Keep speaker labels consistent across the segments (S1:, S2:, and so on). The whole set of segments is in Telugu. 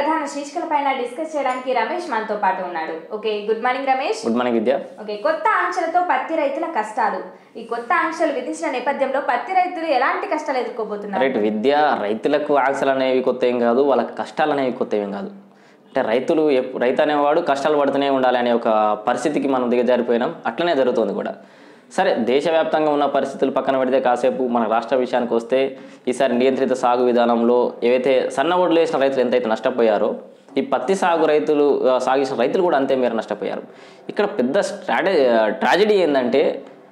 S1: ప్రధాన శీర్షికలపైన డిస్కస్ చేయడానికి రమేష్ మనతో పాటు ఉన్నాడు okay good morning Ramesh
S2: good morning Vidya
S1: okay కొత్త ఆంక్షలతో పత్తి రైతుల కష్టాలు ఈ కొత్త ఆంక్షలు విధించిన నేపథ్యంలో పత్తి రైతులు ఎలాంటి కష్టాలు ఎదుర్కోబోతున్నారు
S2: రైట్ విద్య రైతులకు ఆశలు అనేవి కొత్త ఏం కాదు వాళ్ళ కష్టాలు అనేవి కొత్త ఏం కాదు అంటే రైతులు ఎప్- రైతు అనేవాడు కష్టాలు పడుతూనే ఉండాలి అనే ఒక పరిస్థితికి మనం దిగజారిపోయినాం అట్లనే జరుగుతుంది కూడా సరే దేశవ్యాప్తంగా ఉన్న పరిస్థితులు పక్కన పెడితే కాసేపు మన రాష్ట్ర విషయానికి వస్తే ఈసారి నియంత్రిత సాగు విధానంలో ఏవైతే సన్న ఒడ్లు వేసిన రైతులు ఎంతైతే నష్టపోయారో ఈ పత్తి సాగు రైతులు ఆ, సాగించిన రైతులు కూడా అంతే మేర నష్టపోయారు ఇక్కడ పెద్ద స్ట్రాటే ట్రాజడీ ఏంటంటే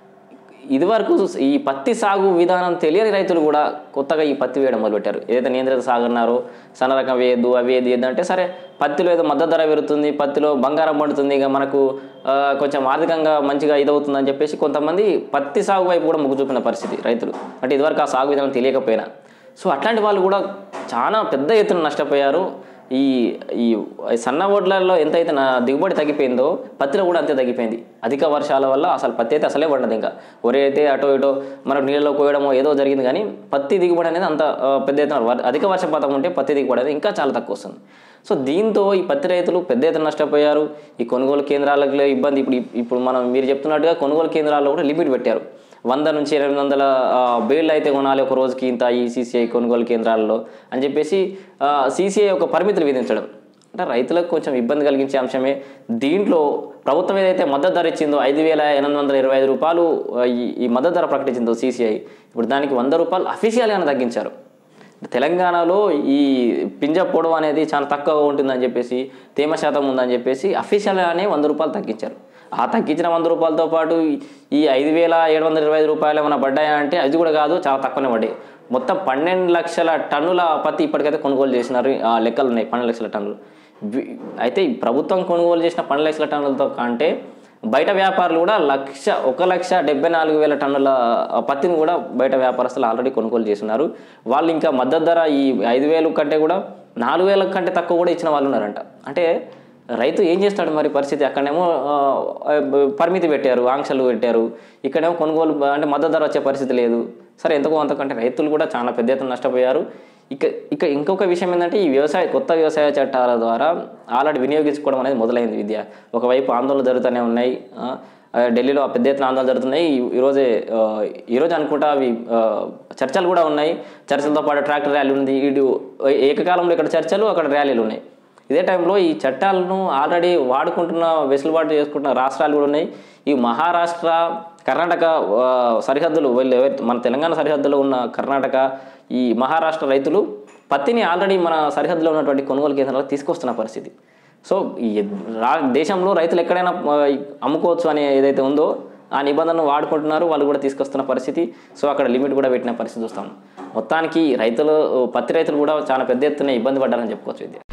S2: ఇదివరకు ఈ పత్తి సాగు విధానం తెలియని రైతులు కూడా కొత్తగా ఈ పత్తి వేయడం మొదలుపెట్టారు ఏదైతే నియంత్రిత సాగు అన్నారో సన్న రకం వేయద్దు అవి ఏది ఏంటంటే సరే పత్తిలో ఏదో మద్దతు ధర పెరుగుతుంది పత్తిలో బంగారం పండుతుంది ఇక మనకు ఆ, కొంచెం ఆర్థికంగా మంచిగా ఇదవుతుందని చెప్పేసి కొంతమంది పత్తి సాగు వైపు కూడా మొగ్గు చూపిన పరిస్థితి రైతులు అంటే ఇదివరకు ఆ సాగు విధానం తెలియకపోయినా సో అట్లాంటి వాళ్ళు కూడా చాలా పెద్ద ఎత్తున నష్టపోయారు ఈ ఈ సన్న ఓట్లలో ఎంతైతే నా దిగుబడి తగ్గిపోయిందో పత్తిలో కూడా అంతే తగ్గిపోయింది అధిక వర్షాల వల్ల అసలు పత్తి అయితే అసలే పండదు ఇంకా ఒరే అయితే అటో ఇటో మనకు నీళ్ళలో కోయడమో ఏదో జరిగింది కానీ పత్తి దిగుబడి అనేది అంత ఆ, పెద్ద ఎత్తున వర్- అధిక వర్షపాతం ఉంటే పత్తి దిగుబడి అనేది ఇంకా చాలా తక్కువ వస్తుంది సో దీంతో ఈ పత్తి రైతులు పెద్ద ఎత్తున నష్టపోయారు ఈ కొనుగోలు కేంద్రాలకు ఇబ్బంది ఇప్పుడు ఇప్పుడు మనం మీరు చెప్తున్నట్టుగా కొనుగోలు కేంద్రాల్లో కూడా లిమిట్ పెట్టారు వంద నుంచి ఎనిమిది వందల బేళ్ళు అయితే కొనాలి ఒక రోజుకి ఇంత ఈ సీసీఐ కొనుగోలు కేంద్రాల్లో అని చెప్పేసి సీసీఐ ఒక పరిమితులు విధించడం అంటే రైతులకు కొంచెం ఇబ్బంది కలిగించే అంశమే దీంట్లో ప్రభుత్వం ఏదైతే మద్దతు ధర ఇచ్చిందో ఐదు వేల ఎనిమిది వందల ఇరవై ఐదు రూపాయలు ఆ, ఈ ఈ మద్దతు ధర ప్రకటించిందో సీసీఐ ఇప్పుడు దానికి వంద రూపాయలు అఫీషియల్గానే తగ్గించారు తెలంగాణలో ఈ పింజ పొడవు అనేది చాలా తక్కువగా ఉంటుందని చెప్పేసి తేమ శాతం ఉందని చెప్పేసి అఫీషియల్గానే వంద రూపాయలు తగ్గించారు ఆ తగ్గించిన వంద రూపాయలతో పాటు ఈ- ఈ ఐదు వేల ఏడు వందల ఇరవై ఐదు రూపాయలు ఏమైనా పడ్డాయా అంటే అది కూడా కాదు చాలా తక్కువనే పడ్డాయి మొత్తం పన్నెండు లక్షల టన్నుల పత్తి ఇప్పటికైతే కొనుగోలు చేసినారు ఆ లెక్కలు ఉన్నాయి పన్నెండు లక్షల టన్నులు వి- అయితే ఈ ప్రభుత్వం కొనుగోలు చేసిన పన్నెండు లక్షల టన్నులతో కంటే బయట వ్యాపారులు కూడా లక్ష ఒక లక్ష డెబ్బై నాలుగు వేల టన్నుల ఆ, పత్తిని కూడా బయట వ్యాపారస్తులు ఆల్రెడీ కొనుగోలు చేస్తున్నారు వాళ్ళు ఇంకా మద్దతు ధర ఈ ఐదు వేలు కంటే కూడా నాలుగు వేల కంటే తక్కువ కూడా ఇచ్చిన వాళ్ళు ఉన్నారంట అంటే రైతు ఏం చేస్తాడు మరి పరిస్థితి అక్కడేమో ఆ, ఆ, పరిమితి పెట్టారు ఆంక్షలు పెట్టారు ఇక్కడేమో కొనుగోలు అంటే మద్దతు ధర వచ్చే పరిస్థితి లేదు సరే ఎంతకో అంతకంటే రైతులు కూడా చాలా పెద్ద ఎత్తున నష్టపోయారు ఇక ఇక ఇంకొక విషయం ఏంటంటే ఈ వ్యవసాయ కొత్త వ్యవసాయ చట్టాల ద్వారా ఆల్రెడీ వినియోగించుకోవడం అనేది మొదలైంది విద్య ఒకవైపు ఆందోళనలు జరుగుతూనే ఉన్నాయి ఆ, ఆ, ఢిల్లీలో పెద్ద ఎత్తున ఆందోళనలు జరుగుతున్నాయి ఈ- ఈరోజే ఆ, ఈరోజు అనుకుంటా అవి ఆ, చర్చలు కూడా ఉన్నాయి చర్చలతో పాటు ట్రాక్టర్ ర్యాలీ ఉంది ఇటు ఏకకాలంలో ఇక్కడ చర్చలు అక్కడ ర్యాలీలు ఉన్నాయి ఇదే టైంలో ఈ చట్టాలను ఆల్రెడీ వాడుకుంటున్న వెసులుబాటు చేసుకుంటున్న రాష్ట్రాలు కూడా ఉన్నాయి ఈ మహారాష్ట్ర కర్ణాటక ఆ, సరిహద్దులు వీళ్ళు ఎవరైతే మన తెలంగాణ సరిహద్దులో ఉన్న కర్ణాటక ఈ మహారాష్ట్ర రైతులు పత్తిని ఆల్రెడీ మన సరిహద్దులో ఉన్నటువంటి కొనుగోలు కేంద్రాలకు తీసుకొస్తున్న పరిస్థితి సో ఈ రా దేశంలో రైతులు ఎక్కడైనా ఆ, అమ్ముకోవచ్చు అనే ఏదైతే ఉందో ఆ నిబంధనను వాడుకుంటున్నారు వాళ్ళు కూడా తీసుకొస్తున్న పరిస్థితి సో అక్కడ లిమిట్ కూడా పెట్టిన పరిస్థితి చూస్తాం మొత్తానికి రైతులు పత్తి రైతులు కూడా చాలా పెద్ద ఎత్తున ఇబ్బంది పడ్డారని చెప్పుకోవచ్చు విద్య